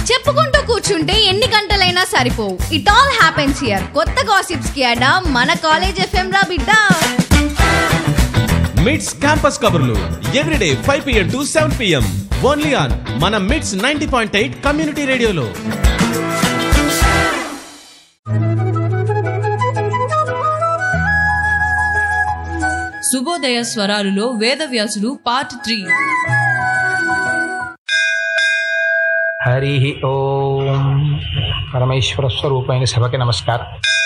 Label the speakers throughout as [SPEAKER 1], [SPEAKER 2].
[SPEAKER 1] చెప్పుకుంటూ కూర్చుంటే ఎన్ని గంటలైనా సరిపోవు ఇట్ ఆల్ హ్యాపెన్స్ హియర్ కొత్త గాసిప్స్ కి అడా మన కాలేజ్ ఎఫ్ఎం రా బిడ్డ
[SPEAKER 2] మిడ్స్ క్యాంపస్ కబుర్లు everyday five PM to seven PM only on మన MIDS ninety point eight community రేడియోలో
[SPEAKER 3] శుభోదయ స్వరాలులో వేదవ్యాసుడు పార్ట్ త్రీ
[SPEAKER 4] హరి ఓం పరమేశ్వర స్వరూపమైన సభకి నమస్కారం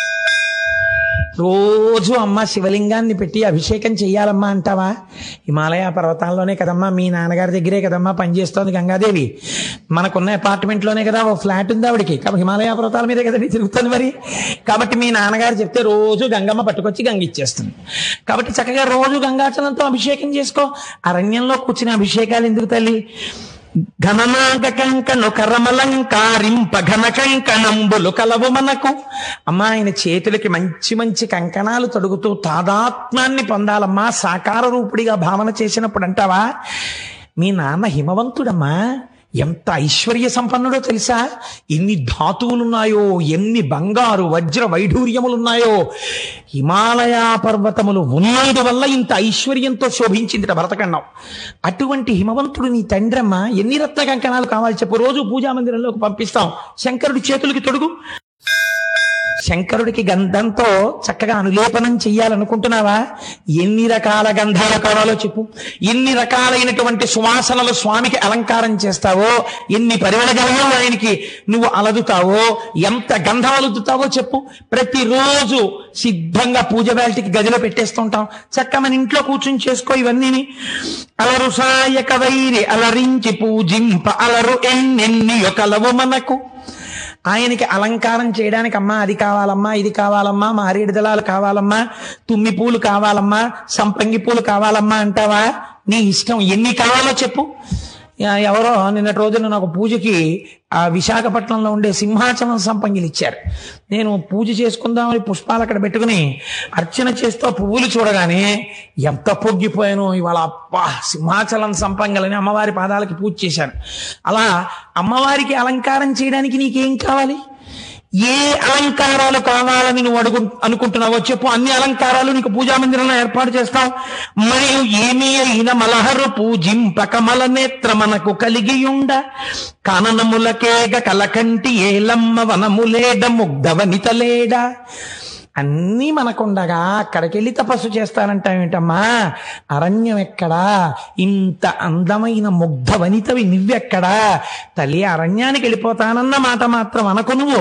[SPEAKER 4] రోజు అమ్మ శివలింగాన్ని పెట్టి అభిషేకం చెయ్యాలమ్మా అంటావా హిమాలయ పర్వతాల్లోనే కదమ్మా మీ నాన్నగారి దగ్గరే కదమ్మా పనిచేస్తోంది గంగాదేవి మనకున్న అపార్ట్మెంట్లోనే కదా ఓ ఫ్లాట్ ఉంది ఆవిడికి కాబట్టి హిమాలయ పర్వతాల మీదే కదండి తిరుగుతుంది మరి కాబట్టి మీ నాన్నగారు చెప్తే రోజు గంగమ్మ పట్టుకొచ్చి గంగ ఇచ్చేస్తుంది కాబట్టి చక్కగా రోజు గంగాచలంతో అభిషేకం చేసుకో అరణ్యంలో కూర్చుని అభిషేకాలు ఎందుకు తల్లి ఘననాగ కంకణు కరమలంకారింప ఘన కంకణంబులు కలవు మనకు అమ్మా ఆయన చేతులకి మంచి మంచి కంకణాలు తొడుగుతూ తాదాత్మ్యాన్ని పొందాలమ్మా సాకార రూపుడిగా భావన చేసినప్పుడు అంటావా మీ నాన్న హిమవంతుడమ్మా ఎంత ఐశ్వర్య సంపన్నుడో తెలుసా ఎన్ని ధాతువులున్నాయో ఎన్ని బంగారు వజ్ర వైఢూర్యములున్నాయో హిమాలయ పర్వతములు ఉన్నందువల్ల ఇంత ఐశ్వర్యంతో శోభించింది భరతఖండం అటువంటి హిమవంతుడు నీ తండ్రమ్మ ఎన్ని రత్న కంకణాలు కావాలి చెప్పు రోజు పూజా మందిరంలోకి పంపిస్తాం శంకరుడి చేతులకి తొడుగు శంకరుడికి గంధంతో చక్కగా అనులేపనం చెయ్యాలనుకుంటున్నావా ఎన్ని రకాల గంధాలు కావాలో చెప్పు ఎన్ని రకాలైనటువంటి సువాసనలు స్వామికి అలంకారం చేస్తావో ఎన్ని పరిమళ గంధం ఆయనకి నువ్వు అలదుతావో ఎంత గంధం అలుదుతావో చెప్పు ప్రతిరోజు సిద్ధంగా పూజ వేల్టికి గదిలో పెట్టేస్తుంటాం చక్క మన ఇంట్లో కూర్చుని చేసుకో ఇవన్నీని అలరు సాయక వైరి అలరించి పూజింప అలరు ఎన్నెన్ని కలవు మనకు ఆయనకి అలంకారం చేయడానికి అమ్మా అది కావాలమ్మా ఇది కావాలమ్మా మారేడు దళాలు కావాలమ్మా తుమ్మి పూలు కావాలమ్మా సంపంగి పూలు కావాలమ్మా అంటావా నీ ఇష్టం ఎన్ని కావాలో చెప్పు ఎ- ఎవరో నిన్నటి రోజున నాకు పూజకి ఆ విశాఖపట్నంలో ఉండే సింహాచలం సంపంగిలు ఇచ్చారు నేను పూజ చేసుకుందామని పుష్పాలు అక్కడ పెట్టుకుని అర్చన చేస్తూ పువ్వులు చూడగానే ఎంత పొగ్గిపోయానో ఇవాళ అబ్బా సింహాచలం సంపంగలని అమ్మవారి పాదాలకి పూజ చేశాను అలా అమ్మవారికి అలంకారం చేయడానికి నీకేం కావాలి ఏ అలంకారాలు కావాలని నువ్వు అడుగు అనుకుంటున్నావో చెప్పు అన్ని అలంకారాలు నీకు పూజా మందిరంలో ఏర్పాటు చేస్తాం మరియు ఏమీ అయిన మలహరు పూజింపక మల నేత్ర మనకు కలిగియుండ కాననములకేగ కలకంటి ఏలమ్మ వనములేడ ముగ్ధవనితలేడ అన్నీ మనకుండగా అక్కడికెళ్ళి తపస్సు చేస్తానంటావేంటమ్మా అరణ్యం ఎక్కడా ఇంత అందమైన ముగ్ధ వనితవి నువ్వెక్కడా తల్లి అరణ్యానికి వెళ్ళిపోతానన్న మాట మాత్రం అనకు నువ్వు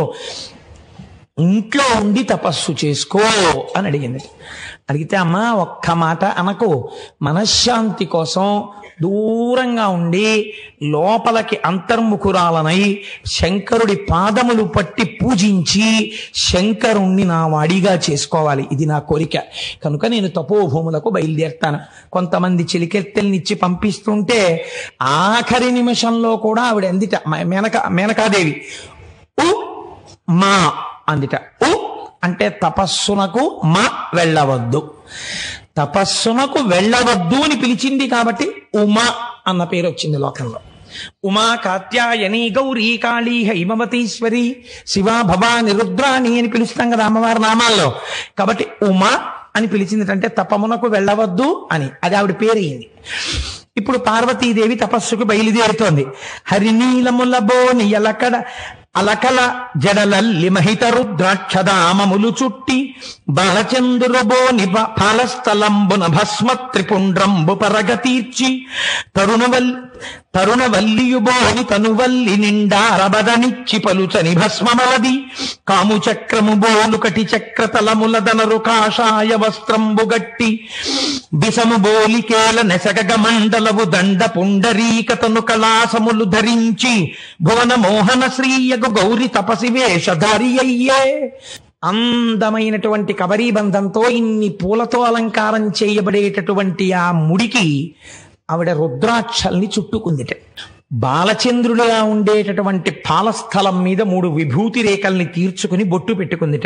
[SPEAKER 4] ఇంట్లో ఉండి తపస్సు చేసుకో అని అడిగింది అడిగితే అమ్మా ఒక్క మాట అనకు మనశ్శాంతి కోసం దూరంగా ఉండి లోపలికి అంతర్ముఖురాలనై శంకరుడి పాదములు పట్టి పూజించి శంకరుణ్ణి నా వాడిగా చేసుకోవాలి ఇది నా కోరిక కనుక నేను తపోభూములకు బయలుదేరుతాను కొంతమంది చిలికెత్తెల్నిచ్చి పంపిస్తుంటే ఆఖరి నిమిషంలో కూడా ఆవిడ ఎందిట మ- మేనక మేనకాదేవి ఉ మా అందిట ఉ అంటే తపస్సునకు మా వెళ్ళవద్దు తపస్సునకు వెళ్ళవద్దు అని పిలిచింది కాబట్టి ఉమా అన్న పేరు వచ్చింది లోకంలో ఉమా కాత్యాయని గౌరీ కాళీ హైమవతీశ్వరి శివ భవాని రుద్రాణి అని పిలుస్తాం కదా అమ్మవారి నామాల్లో కాబట్టి ఉమా అని పిలిచింది అంటే తపమునకు వెళ్ళవద్దు అని అది ఆవిడ పేరయింది ఇప్పుడు పార్వతీదేవి తపస్సుకు బయలుదేరుతోంది హరినీలముల బోని ఎలకడ అలకల జడలల్లి మహిత రుద్రాక్షదామములు చుట్టి బాలచంద్రు బోని బ- పాలస్థలంబున భస్మ త్రిపుండ్రంబు పరగతీర్చి తరుణవల్ తరుణవల్లియు బోని తనువల్లి నిండారబదనిచ్చి పలుచని భస్మమలది కాము చక్రము బోలు కటి చక్ర తలముల దనరు కాషాయ వస్త్రంబు గట్టి బిసము బోలికేల నెసగగ మండలవు దండ పుండరీకతను కళాసములు ధరించి భువన మోహన శ్రీయగు గౌరి తపసి వేషధారి అయ్యే అందమైనటువంటి కబరీబంధంతో ఇన్ని పూలతో అలంకారం చేయబడేటటువంటి ఆ ముడికి ఆవిడ రుద్రాక్షల్ని చుట్టుకుందిట బాలచంద్రుడిగా ఉండేటటువంటి పాలస్థలం మీద మూడు విభూతి రేఖల్ని తీర్చుకుని బొట్టు పెట్టుకుందిట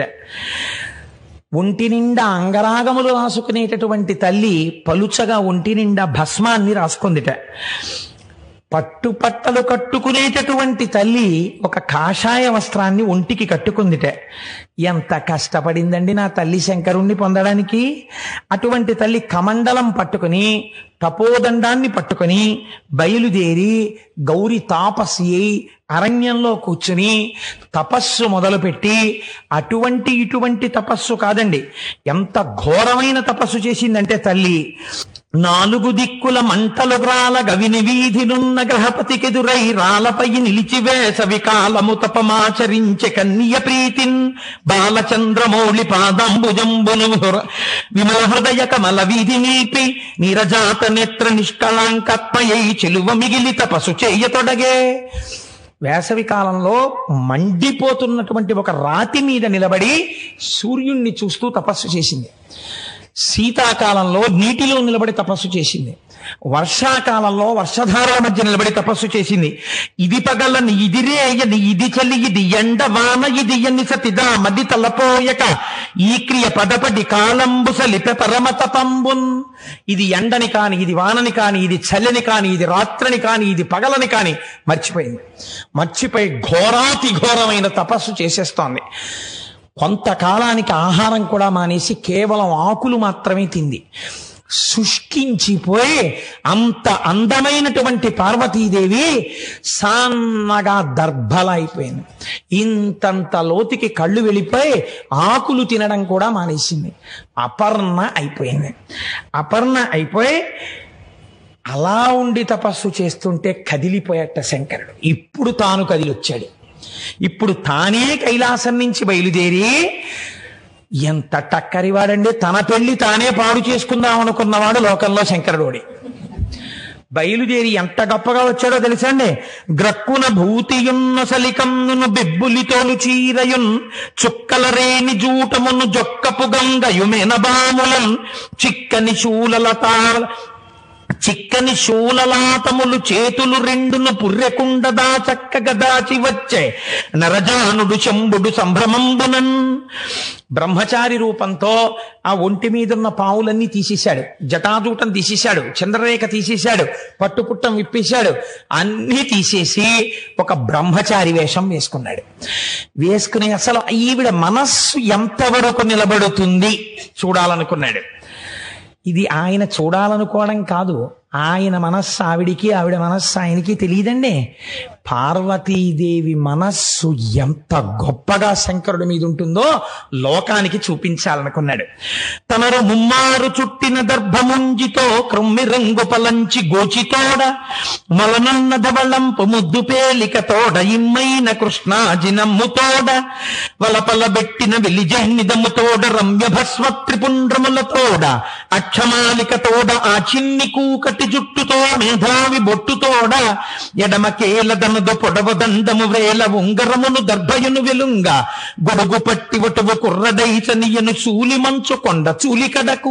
[SPEAKER 4] ఒంటి నిండా అంగరాగములు రాసుకునేటటువంటి తల్లి పలుచగా ఒంటి నిండా భస్మాన్ని రాసుకుందిట పట్టుపట్టలు కట్టుకునేటటువంటి తల్లి ఒక కాషాయ వస్త్రాన్ని ఒంటికి కట్టుకుందిట ఎంత కష్టపడిందండి నా తల్లి శంకరుణ్ణి పొందడానికి అటువంటి తల్లి కమండలం పట్టుకుని తపోదండాన్ని పట్టుకుని బయలుదేరి గౌరి తాపసి అయి అరణ్యంలో కూర్చుని తపస్సు మొదలుపెట్టి అటువంటి ఇటువంటి తపస్సు కాదండి ఎంత ఘోరమైన తపస్సు చేసిందంటే తల్లి నాలుగు దిక్కుల మంటలు గ్రాల గవిని వీధినున్న గ్రహపతికెదురై రాలపై నిలిచివేస వికాలము తపమాచరించె కన్య ప్రీతిన్ బాలచంద్రమౌళి పాదంబుజంబును హృ- విమల హృదయ కమల వీధి నిలిపి నిరజాత నేత్ర నిష్కళాంకత్మయై చెలువ మిగిలి తపస్సు చేయతొడగే వేసవి కాలంలో మండిపోతున్నటువంటి ఒక రాతి మీద నిలబడి సూర్యుణ్ణి చూస్తూ తపస్సు చేసింది శీతాకాలంలో నీటిలో నిలబడి తపస్సు చేసింది వర్షాకాలంలో వర్షధారల మధ్య నిలబడి తపస్సు చేసింది ఇది పగలని ఇదిరేయని ఇది చలి ఇది ఎండ వాన ఇది ఎన్ని సతిదా మది తలపోయక ఈ క్రియ పదపడి కాలంబు సలిపె పరమ తపంబున్ ఇది ఎండని కాని ఇది వానని కాని ఇది చలిని కాని ఇది రాత్రిని కాని ఇది పగలని కాని మర్చిపోయింది మర్చిపోయి ఘోరాతి ఘోరమైన తపస్సు చేసేస్తోంది కొంతకాలానికి ఆహారం కూడా మానేసి కేవలం ఆకులు మాత్రమే తింది శుష్కించిపోయి అంత అందమైనటువంటి పార్వతీదేవి సన్నగా దర్భల అయిపోయింది ఇంతంత లోతుకి కళ్ళు వెళ్ళిపోయి ఆకులు తినడం కూడా మానేసింది అపర్ణ అయిపోయింది అపర్ణ అయిపోయి అలా ఉండి తపస్సు చేస్తుంటే కదిలిపోయట శంకరుడు ఇప్పుడు తాను కదిలొచ్చాడు ఇప్పుడు తానే కైలాసం నుంచి బయలుదేరి ఎంత టక్కరివాడండి తన పెళ్లి తానే పాడు చేసుకుందాం అనుకున్నవాడు లోకంలో శంకరుడోడి బయలుదేరి ఎంత గొప్పగా వచ్చాడో తెలుసండి గ్రక్కున భూతియున్న సలికమ్మును బిబ్బులితోలు చీరయున్ చుక్కల రేణి జూటమును జొక్కపు గంగయు మెనబాములన్ చిక్కని శూలలతాల చిక్కని శూలలాతములు చేతులు రెండున పుర్రెకుండదా చక్కగా దాచి వచ్చే నరజానుడు శంభుడు సంభ్రమంబునన్ బ్రహ్మచారి రూపంతో ఆ ఒంటి మీదున్న పావులన్నీ తీసేశాడు జటాజూటం తీసేశాడు చంద్రరేఖ తీసేశాడు పట్టుపుట్టం విప్పేశాడు అన్నీ తీసేసి ఒక బ్రహ్మచారి వేషం వేసుకున్నాడు వేసుకుని అసలు ఈవిడ మనస్సు ఎంతవరకు నిలబడుతుంది చూడాలనుకున్నాడు ఇది ఆయన చూడాలనుకోవడం కాదు ఆయన మనస్సు ఆవిడికి ఆవిడ మనస్సు ఆయనకి తెలియదండి పార్వతీదేవి మనస్సు ఎంత గొప్పగా శంకరుడి మీద ఉంటుందో లోకానికి చూపించాలనుకున్నాడు తనరు ముమ్మారు చుట్టిన దర్భముంజితో క్రొమ్మి రంగు పలంచి గోచితోడ మలనున్న ధవళంపు ముద్దు పేలిక తోడ ఇమ్మైన కృష్ణాజినమ్ముతోడ వలపల బెట్టిన వెలిజన్నిదము తోడ రమ్య భస్మ త్రిపుండ్రముల తోడ అక్షమాలిక తోడ ఆ చిన్ని కూకటి జుట్టుతో మేధావి బొట్టుతోడ ఎడమ కేలదనదు పొడవ దండము వేల ఉంగరమును దర్భయును వెలుంగ గొడుగు పట్టి ఒటవు కుర్రడైచనియను చూలి మంచు కొండ చూలి కడకు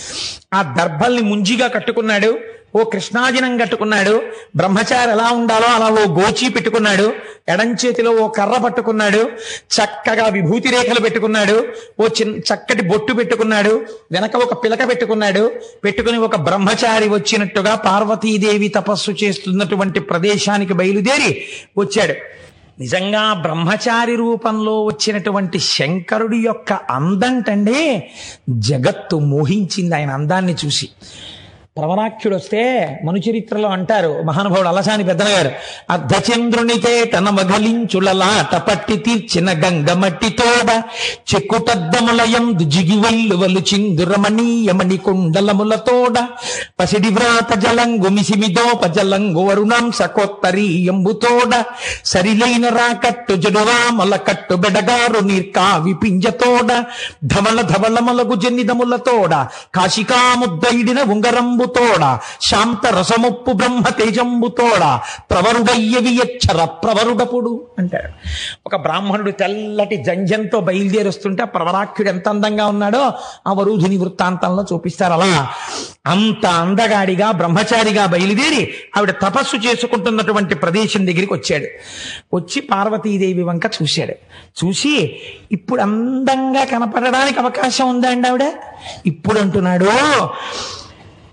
[SPEAKER 4] ఆ దర్భల్ని ముంజిగా కట్టుకున్నాడు ఓ కృష్ణాజినం కట్టుకున్నాడు బ్రహ్మచారి ఎలా ఉండాలో అలా ఓ గోచి పెట్టుకున్నాడు ఎడం చేతిలో ఓ కర్ర పట్టుకున్నాడు చక్కగా విభూతి రేఖలు పెట్టుకున్నాడు ఓ చిన్న చక్కటి బొట్టు పెట్టుకున్నాడు వెనక ఒక పిలక పెట్టుకున్నాడు పెట్టుకుని ఒక బ్రహ్మచారి వచ్చినట్టుగా పార్వతీదేవి తపస్సు చేస్తున్నటువంటి ప్రదేశానికి బయలుదేరి వచ్చాడు నిజంగా బ్రహ్మచారి రూపంలో వచ్చినటువంటి శంకరుడి యొక్క అందంటండి జగత్తు మోహించింది ఆయన అందాన్ని చూసి ప్రవరాఖ్యుడు వస్తే మనుచరిత్రలో అంటారు మహానుభావుడు అలసాని పెద్దన గారు అర్ధచంద్రుని తేటన మగలించులలాట పట్టి తీర్చిన గంగమట్టి తోడ చెక్కుటద్దములయం జిగివల్లువలు చిందురమణీయమణి కుండలముల తోడ పసిడి వ్రాత జలంగు మిసిమిదోప జలంగు వరుణాంశ కొత్తరీయంబు తోడ సరిలైన రాకట్టు జడురామల కట్టు బెడగారు నీర్కావి పింజతోడ ధవళ ధవళమలగు జన్నిదముల తోడ కాశికాముద్దైడిన ఉంగరంబు తోడ శాంత రసముప్పు బ్రహ్మ తేజంబు తోడ ప్రవరుడయ్యవి ఎచ్చర ప్రవరుడపుడు అంటాడు ఒక బ్రాహ్మణుడు తెల్లటి జంజంతో బయలుదేరి వస్తుంటే ఆ ప్రవరాఖ్యుడు ఎంత అందంగా ఉన్నాడో ఆ వరూధిని వృత్తాంతంలో చూపిస్తారు అలా అంత అందగాడిగా బ్రహ్మచారిగా బయలుదేరి ఆవిడ తపస్సు చేసుకుంటున్నటువంటి ప్రదేశం దగ్గరికి వచ్చాడు వచ్చి పార్వతీదేవి వంక చూశాడు చూసి ఇప్పుడు అందంగా కనపడడానికి అవకాశం ఉందా అండి ఆవిడ ఇప్పుడు అంటున్నాడు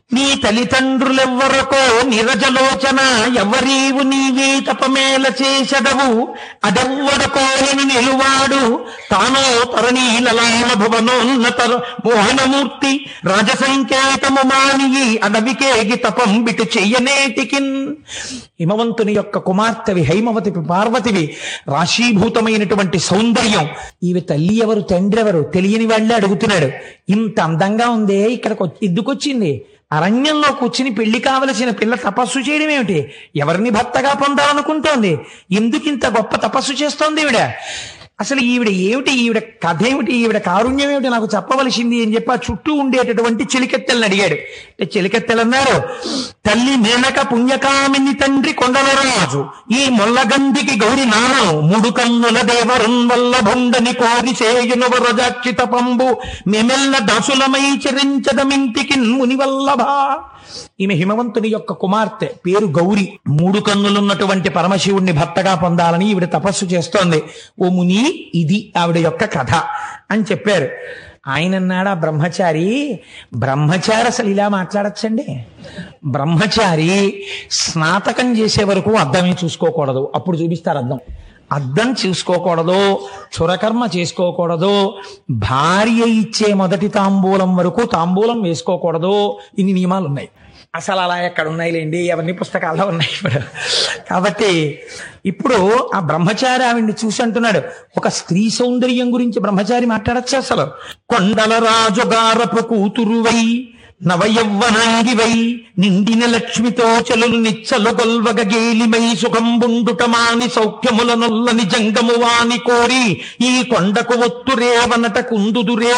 [SPEAKER 4] నీ తల్లిదండ్రులెవ్వరకో నిరజలోచన ఎవరీవు నీవే తపమేల చేసెదవు అదెవ్వడకోని నిలువాడు తానో తరణీలలాల భువనోన్నత మోహనమూర్తి రాజసంకేతము మానియి అడవికేగి తపం బిటు చెయ్యనేటికిన్ హిమవంతుని యొక్క కుమార్తెవి హైమవతివి పార్వతివి రాశీభూతమైనటువంటి సౌందర్యం ఈమె తల్లి ఎవరు తండ్రి ఎవరు తెలియని వాళ్ళే అడుగుతున్నాడు ఇంత అందంగా ఉందే ఇక్కడికి వచ్చి- ఎందుకొచ్చింది అరణ్యంలో కూర్చుని పెళ్లి కావలసిన పిల్ల తపస్సు చేయడం ఏమిటి ఎవరిని భర్తగా పొందాలనుకుంటోంది ఎందుకు ఇంత గొప్ప తపస్సు చేస్తోంది ఈవిడ అసలు ఈవిడ ఏమిటి ఈవిడ కథ ఏమిటి ఈవిడ కారుణ్యం ఏమిటి నాకు చెప్పవలసింది అని చెప్పి ఆ చుట్టూ ఉండేటటువంటి చిలికెత్తెలను అడిగాడు అంటే చిలికెత్తెలు అన్నారు తల్లి మేనక పుణ్యకామిని తండ్రి కొండలరాజు ఈ మొల్లగండికి గౌరి నానం మూడు కన్నుల దేవరున్ వల్ల భొండని కోరి చేయును వరజాక్షిత పంబు మెమెల్ల దాసులమై చరించదమింటికి మునివల్లభా ఈమె హిమవంతుని యొక్క కుమార్తె పేరు గౌరి మూడు కన్నులున్నటువంటి పరమశివుణ్ణి భర్తగా పొందాలని ఈవిడ తపస్సు చేస్తోంది ఓ ముని ఇది ఆవిడ యొక్క కథ అని చెప్పారు ఆయన అన్నాడు ఆ బ్రహ్మచారి బ్రహ్మచారి అసలు ఇలా మాట్లాడచ్చండి బ్రహ్మచారి స్నాతకం చేసే వరకు అద్దమే చూసుకోకూడదు అప్పుడు చూపిస్తారు అద్దం అద్దం చూసుకోకూడదు చురకర్మ చేసుకోకూడదు భార్య ఇచ్చే మొదటి తాంబూలం వరకు తాంబూలం వేసుకోకూడదు ఇన్ని నియమాలు ఉన్నాయి అసలు అలా ఎక్కడ ఉన్నాయిలేండి అవన్నీ పుస్తకాల్లో ఉన్నాయి ఇప్పుడు కాబట్టి ఇప్పుడు ఆ బ్రహ్మచారి ఆవిడ్ని చూసి అంటున్నాడు ఒక స్త్రీ సౌందర్యం గురించి బ్రహ్మచారి మాట్లాడచ్చు అసలు కొండల రాజుగారపు కూతురువై నవయవ్వనాంగివై నిండిన లక్ష్మితో చెలులు నిచ్చలు గొల్వగ గేలిమై సుఖంబుండుటమాని సౌఖ్యముల నొల్లని జంగము వాని కోరి ఈ కొండకు ఒత్తురేవనట కుందుదురే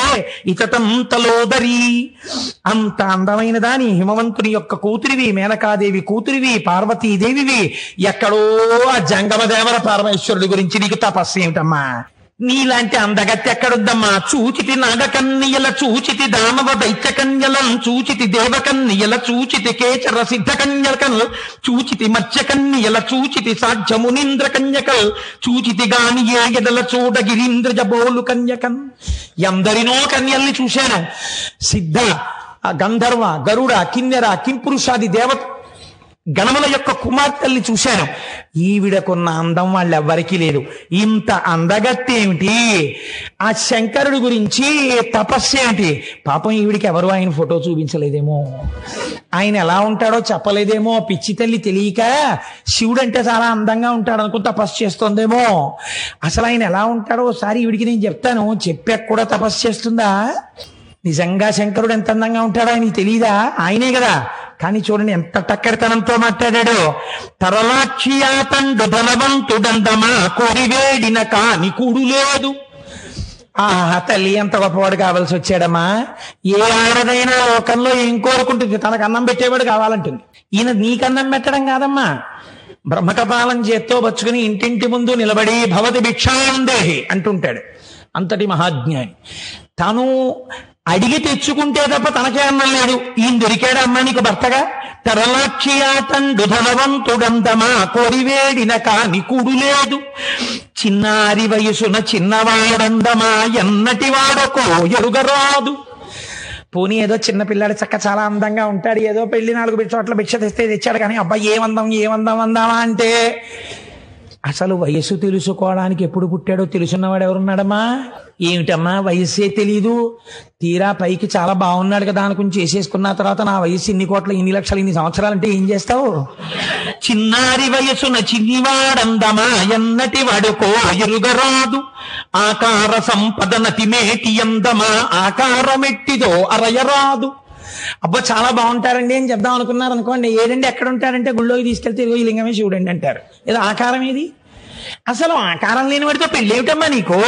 [SPEAKER 4] ఇతతంతలోదరి అంత అందమైన దాని హిమవంతుని యొక్క కూతురివి మేనకాదేవి కూతురివి పార్వతీదేవివి ఎక్కడో ఆ జంగమ దేవర పరమేశ్వరుడి గురించి నీకు తపస్సు ఏమిటమ్మా నీలాంటి అందగత్తె ఎక్కడుద్దమ్మా చూచితి నాగకన్యల చూచితి దానవ దైత్య కన్యలం చూచితి దేవకన్యల చూచితి కేచర సిద్ధ కన్యకల్ చూచితి మత్స్య కన్యల చూచితి సాధ్య మునీంద్ర కన్యకల్ చూచితి గాని ఏ ఎడల చూడ గిరీంద్రజ బోలు కన్యకన్ ఎందరినో కన్యల్ని చూశాను సిద్ధ ఆ గంధర్వ గరుడ కిన్నెర కింపురుషాది దేవత గణముల యొక్క కుమార్తెల్ని చూశాను ఈవిడకున్న అందం వాళ్ళెవ్వరికీ లేదు ఇంత అందగత్తేమిటి ఆ శంకరుడి గురించి తపస్సు ఏమిటి పాపం ఈవిడికి ఎవరు ఆయన ఫోటో చూపించలేదేమో ఆయన ఎలా ఉంటాడో చెప్పలేదేమో పిచ్చి తల్లి తెలియక శివుడు అంటే చాలా అందంగా ఉంటాడు అనుకుని తపస్సు చేస్తోందేమో అసలు ఆయన ఎలా ఉంటాడో ఒకసారి ఈవిడికి నేను చెప్తాను చెప్పాక కూడా తపస్సు చేస్తుందా నిజంగా శంకరుడు ఎంత అందంగా ఉంటాడో ఆయనకి తెలియదా ఆయనే కదా కానీ చూడండి ఎంత టక్కరితనంతో మాట్లాడాడు తరలాక్షియా తండు ధనవంతుడందమా కొరివేడిన కాని కూడు లేదు ఆ తల్లి ఎంత గొప్పవాడు కావాల్సి వచ్చాడమ్మా ఏ ఆడదైనా లోకంలో ఏం కోరుకుంటుంది తనకు అన్నం పెట్టేవాడు కావాలంటుంది ఈయన నీకన్నం పెట్టడం కాదమ్మా బ్రహ్మకపాలం చేత్తో బచ్చుకుని ఇంటింటి ముందు నిలబడి భవతి భిక్షాందేహి అంటుంటాడు అంతటి మహాజ్ఞాని తను అడిగి తెచ్చుకుంటే తప్ప తనకే అన్నం లేదు ఈయన దొరికాడు అమ్మ నీకు భర్తగా తరలాక్షియా తండు ధనవంతుడంతమా కొరివేడిన కాని కుడు లేదు చిన్నారి వయసున చిన్నవాడందమా ఎన్నటి వాడకో ఎరుగరాదు పోనీ ఏదో చిన్న పిల్లాడు చక్క చాలా అందంగా ఉంటాడు ఏదో పెళ్లి నాలుగు చోట్ల భిక్ష తెస్తే తెచ్చాడు కానీ అబ్బాయి ఏమందాం ఏమందాం అందామా అంటే అసలు వయస్సు తెలుసుకోవడానికి ఎప్పుడు పుట్టాడో తెలుసున్నవాడు ఎవరున్నాడమ్మా ఏమిటమ్మా వయస్సే తెలీదు తీరా పైకి చాలా బాగున్నాడు కదా అనుకుని చేసేసుకున్న తర్వాత నా వయస్సు ఇన్ని కోట్ల ఇన్ని లక్షలు ఇన్ని సంవత్సరాలు అంటే ఏం చేస్తావు చిన్నారి వయసున చిన్నివాడందమా ఎన్నటి వాడుకో ఎరుగరాదు ఆకార సంపద నతిమేటి అందమా ఆకారమెట్టిదో అరయరాదు అబ్బా చాలా బాగుంటారండి అని చెప్దాం అనుకున్నారు అనుకోండి ఏదండి ఎక్కడ ఉంటారంటే గుళ్ళోకి తీసుకెళ్తే ఇదిగో ఈ లింగమే చూడండి అంటారు ఏదో ఆకారం ఏది అసలు ఆకారం లేని వాడితో పెళ్ళేమిటమ్మా నీకు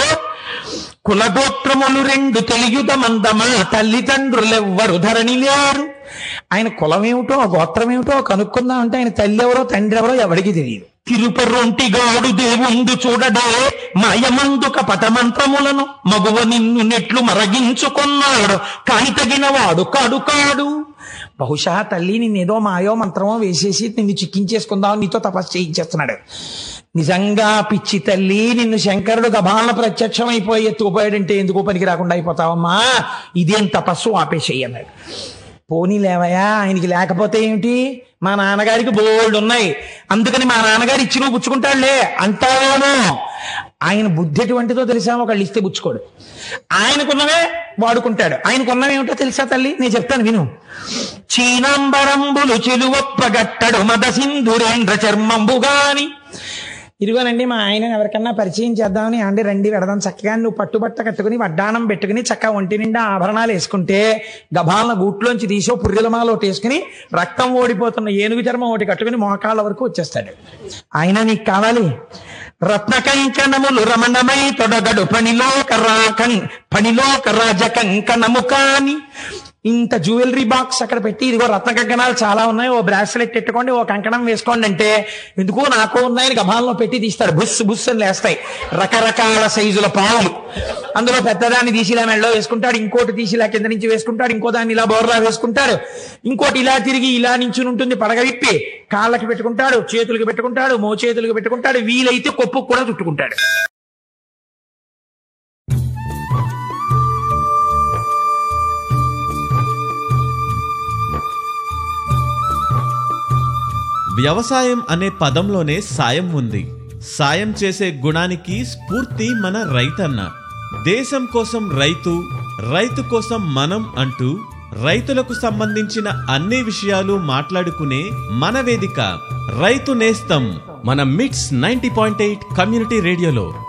[SPEAKER 4] కులగోత్రములు రెండు తెలియుదమందమా తల్లిదండ్రులెవ్వరు ధరణి లేరు ఆయన కులం ఏమిటో గోత్రం ఏమిటో కనుక్కుందాం అంటే ఆయన తల్లి ఎవరో తండ్రి ఎవరో ఎవరికి తెలియదు తిరుపరొంటిగాడు దేవుండు చూడడే మాయమందుక పటమంత్రములను మగువ నిన్ను నెట్లు మరగించుకున్నాడు కాని తగిన వాడు కాడు కాడు బహుశా తల్లి నిన్నేదో మాయో మంత్రమో వేసేసి నిన్ను చిక్కించేసుకుందాం నీతో తపస్సు చేయించేస్తున్నాడు నిజంగా పిచ్చి తల్లి నిన్ను శంకరుడు గభాలన ప్రత్యక్షమైపోయి ఎత్తుకుపోయాడంటే ఎందుకు పనికి రాకుండా అయిపోతావమ్మా ఇదేం తపస్సు ఆపేసేయి అన్నాడు పోనీ లేవయా ఆయనకి లేకపోతే ఏమిటి మా నాన్నగారికి బోల్డ్ ఉన్నాయి అందుకని మా నాన్నగారు ఇచ్చి నువ్వు పుచ్చుకుంటాడులే అంటావేమో ఆయన బుద్ధి ఎటువంటిదో తెలుసా ఒకళ్ళు ఇస్తే పుచ్చుకోడు ఆయనకున్నవే వాడుకుంటాడు ఆయనకున్నవి ఏమిటో తెలుసా తల్లి నేను చెప్తాను విను చీనాంబరంబులు చెలువప్పగట్టడు మద సింధురేంద్ర చర్మంబుగాని ఇదిగోనండి మా ఆయన ఎవరికన్నా పరిచయం చేద్దామని అండి రండి వెడదాం చక్కగా నువ్వు పట్టుబట్ట కట్టుకుని వడ్డానం పెట్టుకుని చక్కగా ఒంటి నిండా ఆభరణాలు వేసుకుంటే గభాలన గూట్లోంచి తీసో పుర్రెలమాల ఒకటి వేసుకుని రక్తం ఓడిపోతున్న ఏనుగు చర్మం ఒకటి కట్టుకుని మోకాళ్ళ వరకు వచ్చేస్తాడు ఆయన నీకు కావాలి రత్న కంకణములు రమణమై తొడగడు పనిలో కరాకం పనిలో కరాజ కంకణము కాని ఇంత జ్యువెలరీ బాక్స్ అక్కడ పెట్టి ఇదిగో రత్న కంకణాలు చాలా ఉన్నాయి ఓ బ్రాస్లెట్ పెట్టుకోండి ఓ కంకణం వేసుకోండి అంటే ఎందుకు నాకు ఉన్నాయని గభాల్లో పెట్టి తీస్తాడు బుస్ బుస్ అని లేస్తాయి రకరకాల సైజుల పావులు అందులో పెద్దదాన్ని తీసి ఇలా మెళ్ళో వేసుకుంటాడు ఇంకోటి తీసి ఇలా కింద నుంచి వేసుకుంటాడు ఇంకో దాన్ని ఇలా బోర్లా వేసుకుంటాడు ఇంకోటి ఇలా తిరిగి ఇలా నించుని ఉంటుంది పడగ విప్పి కాళ్ళకి పెట్టుకుంటాడు చేతులకి పెట్టుకుంటాడు మో చేతులకి పెట్టుకుంటాడు వీలైతే కొప్పుకు కూడా చుట్టుకుంటాడు
[SPEAKER 2] వ్యవసాయం అనే పదంలోనే సాయం ఉంది సాయం చేసే గుణానికి స్ఫూర్తి మన రైతన్న దేశం కోసం రైతు రైతు కోసం మనం అంటూ రైతులకు సంబంధించిన అన్ని విషయాలు మాట్లాడుకునే మన వేదిక రైతు నేస్తం మన మిట్స్ నైంటీ పాయింట్ ఎయిట్ కమ్యూనిటీ రేడియోలో